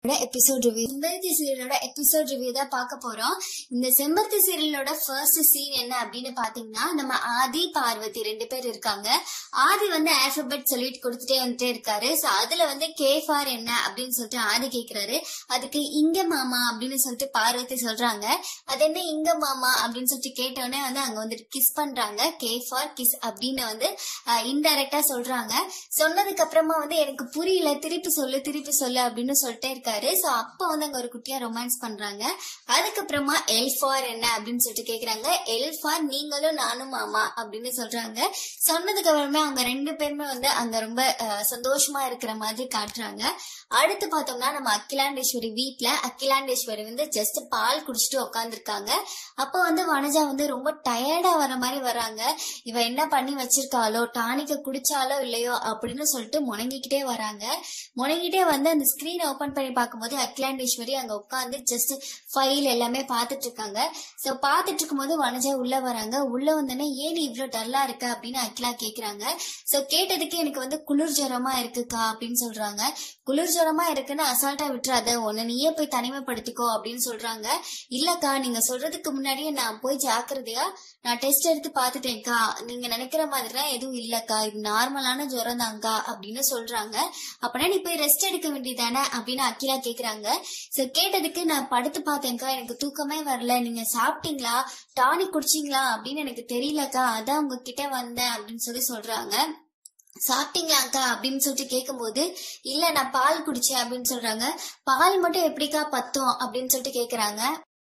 episode review செம்பருத்தி சீரியலோட episode review தான் பார்க்க போறோம் இந்த செம்பருத்தி சீரியலோட ஃபர்ஸ்ட் சீன் என்ன அப்படின்னு பாத்தீங்கன்னா நம்ம ஆதி பார்வதி ரெண்டு பேர் இருக்காங்க ஆதி வந்து ஆல்பபெட் சொல்லிட்டு கொடுத்துட்டே வந்துட்டே இருக்காரு சோ அதுல வந்து கே ஃபார் என்ன அப்படின்னு சொல்லிட்டு ஆதி கேக்குறாரு அதுக்கு இங்க மாமா அப்படின்னு சொல்லிட்டு பார்வதி சொல்றாங்க அது என்ன இங்க மாமா அப்படின்னு சொல்லிட்டு கேட்டோடனே வந்து அங்க வந்துட்டு கிஸ் பண்றாங்க கே ஃபார் கிஸ் அப்படின்னு வந்து இன்டைரக்டா சொல்றாங்க சொன்னதுக்கு அப்புறமா வந்து எனக்கு புரியல திருப்பி சொல்லு திருப்பி சொல்லு அப்படின்னு சொல்லிட்டே இருக்காரு சோ அப்ப வந்து அங்க ஒரு குட்டியா ரொமான்ஸ் பண்றாங்க அதுக்கப்புறமா எல் ஃபார் என்ன அப்படின்னு சொல்லிட்டு கேக்குறாங்க எல் ஃபார் நீங்களும் நானும் மாமா அப்படின்னு சொல்றாங்க சொன்னதுக்கு அப்புறமே அவங்க ரெண்டு பேருமே வந்து அங்க ரொம்ப அஹ், சந்தோஷமா இருக்கிற மாதிரி காட்டுறாங்க அடுத்து பார்த்தோம்னா நம்ம அகிலாண்டேஸ்வரி வீட்ல அகிலாண்டேஸ்வரி வந்து ஜஸ்ட் பால் குடிச்சிட்டு உட்காந்துருக்காங்க அப்போ வந்து வனஜா வந்து ரொம்ப டயர்டா வர மாதிரி வராங்க இவ என்ன பண்ணி வச்சிருக்காளோ டானிக்க குடிச்சாலோ இல்லையோ அப்படின்னு சொல்லிட்டு முணங்கிக்கிட்டே வராங்க முணங்கிட்டே வந்து அந்த ஸ்கிரீன் ஓபன் பண்ணி பார்க்கும்போது அகிலாண்டேஸ்வரி அங்க உட்காந்து ஜஸ்ட் ஃபைல் எல்லாமே பார்த்துட்டு இருக்காங்க சோ பார்த்துட்டு இருக்கும்போது வனஜா உள்ள வராங்க உள்ள வந்தோடனே ஏன் நீ இவ்ளோ டல்லா இருக்க அப்படின்னு அகிலா கேக்குறாங்க சோ கேட்டதுக்கு எனக்கு வந்து குளிர் ஜுரமா இருக்குக்கா அப்படின்னு சொல்றாங்க குளிர் ஜுரமா இருக்குன்னு அசால்ட்டா விட்டுறாத உன்னை நீயே போய் தனிமைப்படுத்திக்கோ அப்படின்னு சொல்றாங்க இல்லக்கா நீங்க சொல்றதுக்கு முன்னாடியே நான் போய் ஜாக்கிரதையா நான் டெஸ்ட் எடுத்து பார்த்துட்டேன்க்கா நீங்க நினைக்கிற மாதிரிலாம் எதுவும் இல்லக்கா இது நார்மலான ஜுரம் தான்க்கா அப்படின்னு சொல்றாங்க அப்படின்னா நீ போய் ரெஸ்ட் எடுக்க வேண்டியதானே அப்படின்னு அகிலா கேக்குறாங்க சோ கேட்டதுக்கு நான் படுத்து பார்த்தேன்க்கா எனக்கு தூக்கமே வரல நீங்க சாப்பிட்டீங்களா டானிக் குடிச்சீங்களா அப்படின்னு எனக்கு தெரியலக்கா அதான் உங்ககிட்ட வந்தேன் அப்படின்னு சொல்லி சொல்றாங்க சாப்பிட்டீங்களாக்கா அப்படின்னு சொல்லிட்டு கேட்கும்போது இல்ல நான் பால் குடிச்சேன் அப்படின்னு சொல்றாங்க பால் மட்டும் எப்படிக்கா பத்தும் அப்படின்னு சொல்லிட்டு கேக்குறாங்க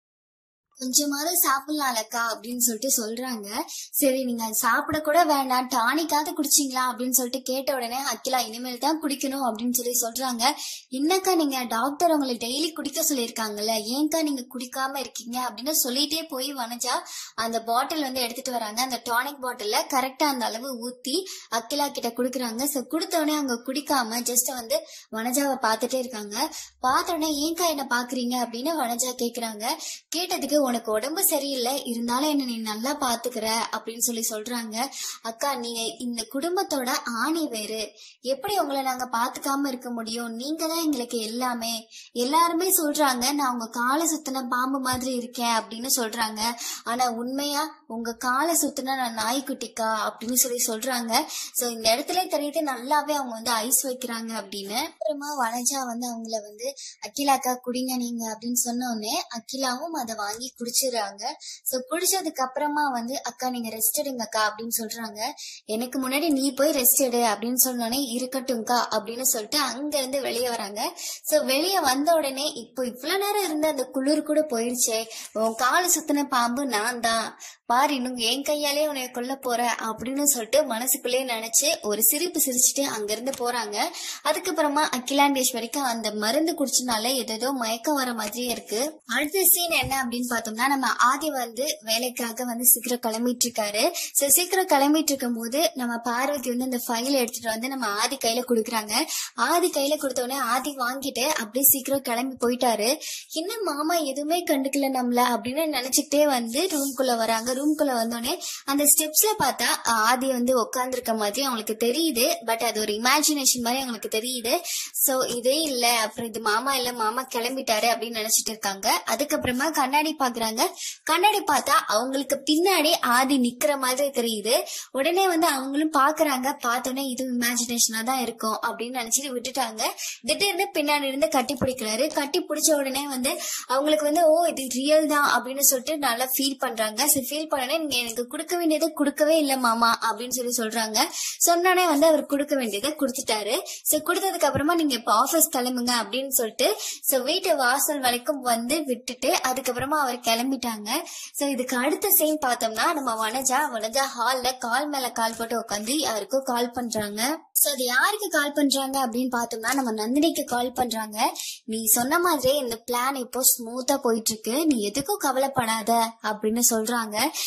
கொஞ்சமாவது சாப்பிடலாம்லக்கா அப்படின்னு சொல்லிட்டு சொல்றாங்க சரி நீங்க அது சாப்பிட கூட வேண்டாம் டானிக்காவது குடிச்சீங்களா அப்படின்னு சொல்லிட்டு கேட்ட உடனே அகிலா இனிமேல் தான் குடிக்கணும் அப்படின்னு சொல்லி சொல்றாங்க என்னக்கா நீங்க டாக்டர் உங்களை டெய்லி குடிக்க சொல்லியிருக்காங்கல்ல ஏன்க்கா நீங்க குடிக்காம இருக்கீங்க அப்படின்னு சொல்லிட்டே போய் வனஜா அந்த பாட்டில் வந்து எடுத்துட்டு வராங்க அந்த டானிக் பாட்டில்ல கரெக்டா அந்த அளவு ஊத்தி அகிலா கிட்ட குடுக்குறாங்க சோ கொடுத்த உடனே அவங்க குடிக்காம ஜஸ்ட் வந்து வனஜாவை பார்த்துட்டே இருக்காங்க பார்த்த உடனே ஏன்க்கா என்ன பாக்குறீங்க அப்படின்னு வனஜா கேக்குறாங்க கேட்டதுக்கு உனக்கு உடம்பு சரியில்லை இருந்தாலும் என்ன நீ நல்லா பாத்துக்கிற அப்படின்னு சொல்லி சொல்றாங்க அக்கா நீங்க இந்த குடும்பத்தோட ஆணி வேறு எப்படி உங்களை நாங்க பாத்துக்காம இருக்க முடியும் நீங்க தான் எங்களுக்கு எல்லாமே எல்லாருமே சொல்றாங்க நான் உங்க காலை சுத்தின பாம்பு மாதிரி இருக்கேன் அப்படின்னு சொல்றாங்க ஆனா உண்மையா உங்க காலை சுத்தின நான் நாய்க்குட்டிக்கா அப்படின்னு சொல்லி சொல்றாங்க சோ இந்த இடத்துல தெரியுது நல்லாவே அவங்க வந்து ஐஸ் வைக்கிறாங்க அப்படின்னு அப்புறமா வனஜா வந்து அவங்கள வந்து அகிலாக்கா குடிங்க நீங்க அப்படின்னு சொன்ன உடனே அகிலாவும் அதை வாங்கி குடிச்சிடுறாங்க சோ குடிச்சதுக்கு அப்புறமா வந்து அக்கா நீங்க ரெஸ்ட் எடுங்கக்கா அப்படின்னு சொல்றாங்க எனக்கு முன்னாடி நீ போய் ரெஸ்ட் எடு அப்படின்னு சொன்னோடனே இருக்கட்டும்க்கா அப்படின்னு சொல்லிட்டு அங்க இருந்து வெளியே வராங்க சோ வெளியே வந்த உடனே இப்போ இவ்வளவு நேரம் இருந்த அந்த குளிர் கூட போயிடுச்சே உன் காலை சுத்தின பாம்பு நான் தான் பாரு இன்னும் என் கையாலே உன்னை கொல்ல போற அப்படின்னு சொல்லிட்டு மனசுக்குள்ளே நினைச்சு ஒரு சிரிப்பு சிரிச்சுட்டு அங்க இருந்து போறாங்க அதுக்கப்புறமா அகிலாண்டேஸ்வரிக்கு அந்த மருந்து குடிச்சனால ஏதோ மயக்கம் வர மாதிரியே இருக்கு அடுத்த சீன் என்ன அப்படின்னு பார்த்தோம்னா நம்ம ஆதி வந்து வேலைக்காக வந்து சீக்கிரம் கிளம்பிட்டு இருக்காரு சோ சீக்கிரம் கிளம்பிட்டு இருக்கும் போது நம்ம பார்வதி வந்து அந்த ஃபைல் எடுத்துட்டு வந்து நம்ம ஆதி கையில கொடுக்குறாங்க ஆதி கையில கொடுத்த உடனே ஆதி வாங்கிட்டு அப்படியே சீக்கிரம் கிளம்பி போயிட்டாரு என்ன மாமா எதுவுமே கண்டுக்கல நம்மள அப்படின்னு நினைச்சுக்கிட்டே வந்து ரூம்குள்ள வராங்க ரூம்குள்ள வந்தோடனே அந்த ஸ்டெப்ஸ்ல பார்த்தா ஆதி வந்து உட்கார்ந்துருக்க மாதிரி அவங்களுக்கு தெரியுது பட் அது ஒரு இமேஜினேஷன் மாதிரி அவங்களுக்கு தெரியுது சோ இதே இல்ல அப்புறம் இது மாமா இல்ல மாமா கிளம்பிட்டாரு அப்படின்னு நினைச்சிட்டு இருக்காங்க அதுக்கப்புறமா கண்ணாடி பாக்குறாங்க கண்ணாடி பார்த்தா அவங்களுக்கு பின்னாடி ஆதி நிக்கிற மாதிரி தெரியுது உடனே வந்து அவங்களும் பாக்குறாங்க பார்த்தோன்னே இது இமேஜினேஷனா தான் இருக்கும் அப்படின்னு நினைச்சிட்டு விட்டுட்டாங்க திடீர்னு பின்னாடி இருந்து கட்டி பிடிக்கிறாரு கட்டி பிடிச்ச உடனே வந்து அவங்களுக்கு வந்து ஓ இது ரியல் தான் அப்படின்னு சொல்லிட்டு நல்லா ஃபீல் பண்றாங்க சரி ஃபீல் பண்ணனே நீங்க எனக்கு கொடுக்க வேண்டியதை கொடுக்கவே இல்ல மாமா அப்படின்னு சொல்லி சொல்றாங்க சொன்னோடனே வந்து அவர் கொடுக்க வேண்டியதை கொடுத்துட்டாரு சோ கொடுத்ததுக்கு அப்புறமா நீங்க இப்ப ஆபீஸ் கிளம்புங்க அப்படின்னு சொல்லிட்டு சோ வீட்டு வாசல் வரைக்கும் வந்து விட்டுட்டு அதுக்கப்புறமா அவர் கிளம்பிட்டாங்க சோ இதுக்கு அடுத்த சீன் பார்த்தோம்னா நம்ம வனஜா வனஜா ஹால்ல கால் மேல கால் போட்டு உட்காந்து யாருக்கோ கால் பண்றாங்க சோ அது யாருக்கு கால் பண்றாங்க அப்படின்னு பார்த்தோம்னா நம்ம நந்தினிக்கு கால் பண்றாங்க நீ சொன்ன மாதிரியே இந்த பிளான் இப்போ ஸ்மூத்தா போயிட்டு இருக்கு நீ எதுக்கும் கவலைப்படாத அப்படின்னு சொல்றாங்க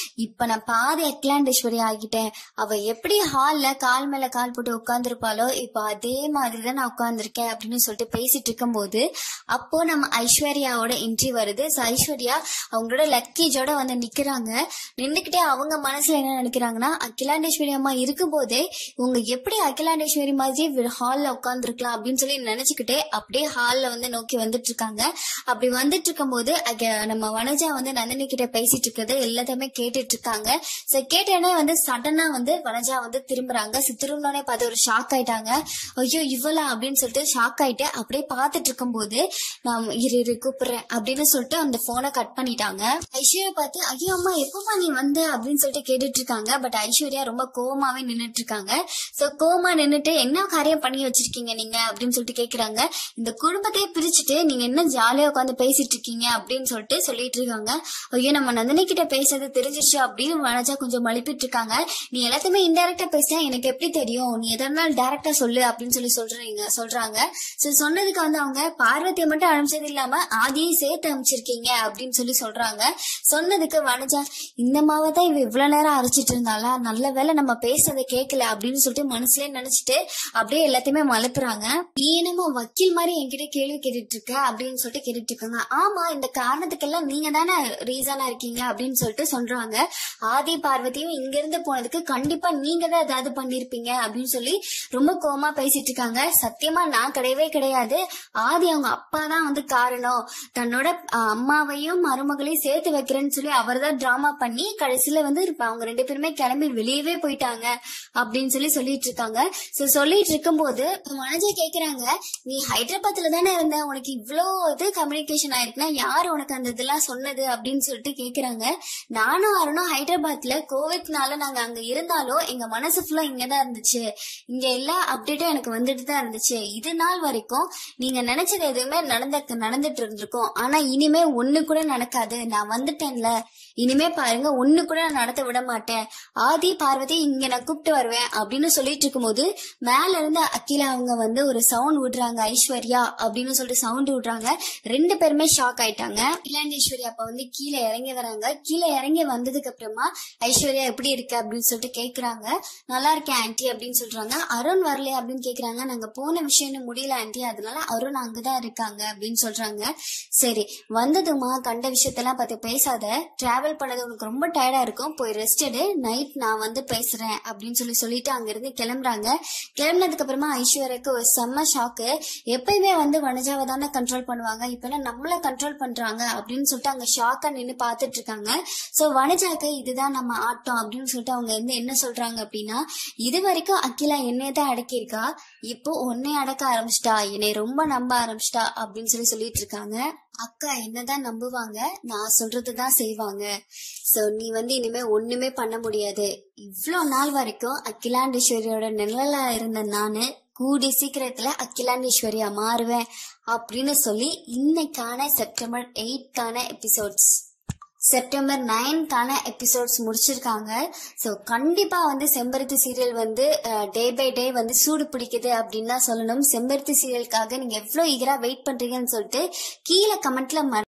இப்ப நான் பாதி அகிலாண்டேஸ்வரி ஆகிட்டேன் அவ எப்படி ஹால்ல கால் மேல கால் போட்டு உட்காந்துருப்பாளோ இப்ப அதே மாதிரிதான் நான் உட்கார்ந்திருக்கேன் அப்படின்னு சொல்லிட்டு பேசிட்டு இருக்கும்போது அப்போ நம்ம ஐஸ்வர்யாவோட என்ட்ரி வருது ஸோ ஐஸ்வர்யா அவங்களோட லக்கேஜோட வந்து நிக்கிறாங்க நின்றுக்கிட்டே அவங்க மனசுல என்ன நினைக்கிறாங்கன்னா அகிலாண்டேஸ்வரி அம்மா இருக்கும்போதே இவங்க எப்படி அகிலாண்டேஸ்வரி மாதிரி ஹால்ல உட்காந்துருக்கலாம் அப்படின்னு சொல்லி நினைச்சுக்கிட்டே அப்படியே ஹால்ல வந்து நோக்கி வந்துட்டு இருக்காங்க அப்படி வந்துட்டு இருக்கும்போது அக- நம்ம வனஜா வந்து நந்தினி கிட்ட பேசிட்டு இருக்கிறது எல்லாத்தையுமே கேட்டுட்டு இருக்காங்க சோ கேட்டோடனே வந்து சடனா வந்து வனஜா வந்து திரும்புறாங்க So, திரும்பினோடனே பார்த்து ஒரு ஷாக் ஆயிட்டாங்க ஐயோ இவளா அப்படின்னு சொல்லிட்டு ஷாக் ஆயிட்டு அப்படியே பார்த்துட்டு இருக்கும்போது நான் இரு இரு கூப்பிடுறேன் அப்படின்னு சொல்லிட்டு அந்த போனை கட் பண்ணிட்டாங்க ஐஸ்வர்யா பார்த்து ஐயோ அம்மா எப்பமா நீ வந்த அப்படின்னு சொல்லிட்டு கேட்டுட்டு இருக்காங்க பட் ஐஸ்வர்யா ரொம்ப கோவமாவே நின்னுட்டு இருக்காங்க சோ கோவமா நின்னுட்டு என்ன காரியம் பண்ணி வச்சிருக்கீங்க நீங்க அப்படின்னு சொல்லிட்டு கேக்குறாங்க இந்த குடும்பத்தையே பிரிச்சுட்டு நீங்க என்ன ஜாலியா உட்காந்து பேசிட்டு இருக்கீங்க அப்படின்னு சொல்லிட்டு சொல்லிட்டு இருக்காங்க ஐயோ நம்ம நந்தினி கிட்ட பேசுறது தெரிஞ்சிச்சு அப்படின்னு வனஜா கொஞ்சம் மழுப்பிட்டு இருக்காங்க நீ எல்லாத்தையுமே இன்டெரக்டா பேசினா எனக்கு எப்படி தெரியும் நீ எதா இருந்தாலும் டேரக்டா சொல்லு அப்படின்னு சொல்லி சொல்றீங்க சொல்றாங்க சோ சொன்னதுக்கு வந்து அவங்க பார்வதியை மட்டும் அனுப்பிச்சது இல்லாம ஆதியும் சேர்த்து அனுப்பிச்சிருக்கீங்க அப்படின்னு சொல்லி சொல்றாங்க சொன்னதுக்கு வனஜா இந்த மாவை தான் இவ இவ்வளவு நேரம் அரைச்சிட்டு இருந்தாளா நல்ல வேளை நம்ம பேசுறதை கேட்கல அப்படின்னு சொல்லிட்டு மனசுலயே நினைச்சிட்டு அப்படியே எல்லாத்தையுமே மலுப்புறாங்க நீ என்னமோ வக்கீல் மாதிரி என்கிட்ட கேள்வி கேட்டுட்டு இருக்க அப்படின்னு சொல்லிட்டு கேட்டுட்டு இருக்காங்க ஆமா இந்த காரணத்துக்கெல்லாம் நீங்க தானே ரீசனா இருக்கீங்க அப்படின்னு சொல்லிட்டு சொல்றாங்க ஆதி பார்வதியும் இங்க இருந்து போனதுக்கு கண்டிப்பா நீங்க தான் ஏதாவது பண்ணிருப்பீங்க அப்படின்னு சொல்லி ரொம்ப கோமா பேசிட்டு இருக்காங்க சத்தியமா நான் கிடையவே கிடையாது ஆதி அவங்க அப்பா தான் வந்து காரணம் தன்னோட அஹ், அம்மாவையும் மருமகளையும் சேர்த்து வைக்கிறேன்னு சொல்லி அவர் தான் டிராமா பண்ணி கடைசியில வந்து இப்ப அவங்க ரெண்டு பேருமே கிளம்பி வெளியவே போயிட்டாங்க அப்படின்னு சொல்லி சொல்லிட்டு இருக்காங்க சோ சொல்லிட்டு இருக்கும்போது மனஜா கேக்குறாங்க நீ ஹைதராபாத்ல தானே இருந்த உனக்கு இவ்ளோ இது கம்யூனிகேஷன் ஆயிருக்குன்னா யார் உனக்கு அந்த இதெல்லாம் சொன்னது அப்படின்னு சொல்லிட்டு கேக்குறாங்க நானும் அருணும் ஹைதராபாத்ல கோவிட்னால நாங்க அங்க இருந்தாலும் எங்க மனசு ஃபுல்லா இங்கதான் இருந்துச்சு இங்க எல்லா அப்டேட்டும் எனக்கு வந்துட்டு தான் இருந்துச்சு இது நாள் வரைக்கும் நீங்க நினைச்சது எதுவுமே நடந்த நடந்துட்டு இருந்திருக்கும் ஆனா இனிமே ஒண்ணு கூட நடக்காது நான் வந்துட்டேன்ல இனிமே பாருங்க ஒண்ணு கூட நான் நடத்த விட மாட்டேன் ஆதி பார்வதி இங்க நான் கூப்பிட்டு வருவேன் அப்படின்னு சொல்லிட்டு இருக்கும்போது மேல இருந்து அகிலா அவங்க வந்து ஒரு சவுண்ட் விடுறாங்க ஐஸ்வர்யா அப்படின்னு சொல்லிட்டு சவுண்ட் விடுறாங்க ரெண்டு பேருமே ஷாக் ஆயிட்டாங்க இலாண்டேஸ்வரி அப்ப வந்து கீழே இறங்கி வராங்க கீழே இறங்கி வந்ததுக்கு அப்புறமா ஐஸ்வர்யா எப்படி இருக்கு அப்படின்னு சொல்லிட்டு கேக்குறாங்க நல்லா இருக்கேன் ஆன்ட்டி அப்படின்னு சொல்றாங்க அருண் வரலையா அப்படின்னு கேக்குறாங்க நாங்க போன விஷயம் இன்னும் முடியல ஆன்ட்டி அதனால அருண் அங்கதான் இருக்காங்க அப்படின்னு சொல்றாங்க சரி வந்ததுமா கண்ட விஷயத்தெல்லாம் பத்தி பேசாத டிராவல் பண்ணது உனக்கு ரொம்ப டயர்டா இருக்கும் போய் ரெஸ்ட் எடு நைட் நான் வந்து பேசுறேன் அப்படின்னு சொல்லி சொல்லிட்டு அங்க இருந்து கிளம்புறாங்க கிளம்புனதுக்கு அப்புறமா ஐஸ்வர்யாக்கு ஒரு செம்ம ஷாக்கு எப்பயுமே வந்து வனஜாவை தானே கண்ட்ரோல் பண்ணுவாங்க இப்ப என்ன நம்மள கண்ட்ரோல் பண்றாங்க அப்படின்னு சொல்லிட்டு அங்க ஷாக்கா நின்னு பாத்துட்டு இருக்காங்க சோ வனஜாக்கு இதுதான் நம்ம ஆட்டம் அப்படின்னு சொல்லிட்டு அவங்க வந்து என்ன சொல்றாங்க அப்படின்னா இது வரைக்கும் அகிலா என்னைய தான் அடக்கியிருக்கா இப்போ உன்னை அடக்க ஆரம்பிச்சிட்டா என்னை ரொம்ப நம்ப ஆரம்பிச்சிட்டா அப்படின்னு சொல்லி சொல்லிட்டு இருக்காங்க அக்கா என்னதான் நம்புவாங்க நான் சொல்றதுதான் செய்வாங்க சோ நீ வந்து இனிமே ஒண்ணுமே பண்ண முடியாது இவ்ளோ நாள் வரைக்கும் அகிலாண்டேஸ்வரியோட நிழலா இருந்த நானு கூடிய சீக்கிரத்துல அகிலாண்டேஸ்வரியா மாறுவேன் அப்படின்னு சொல்லி இன்னைக்கான செப்டம்பர் எயிட்கான எபிசோட்ஸ் செப்டம்பர் நைன்கான எபிசோட்ஸ் முடிச்சிருக்காங்க ஸோ கண்டிப்பா வந்து செம்பருத்தி சீரியல் வந்து டே பை டே வந்து சூடு பிடிக்குது அப்படின்னு தான் சொல்லணும் செம்பருத்தி சீரியலுக்காக நீங்க எவ்வளவு ஈகரா வெயிட் பண்றீங்கன்னு சொல்லிட்டு கீழே கமெண்ட்ல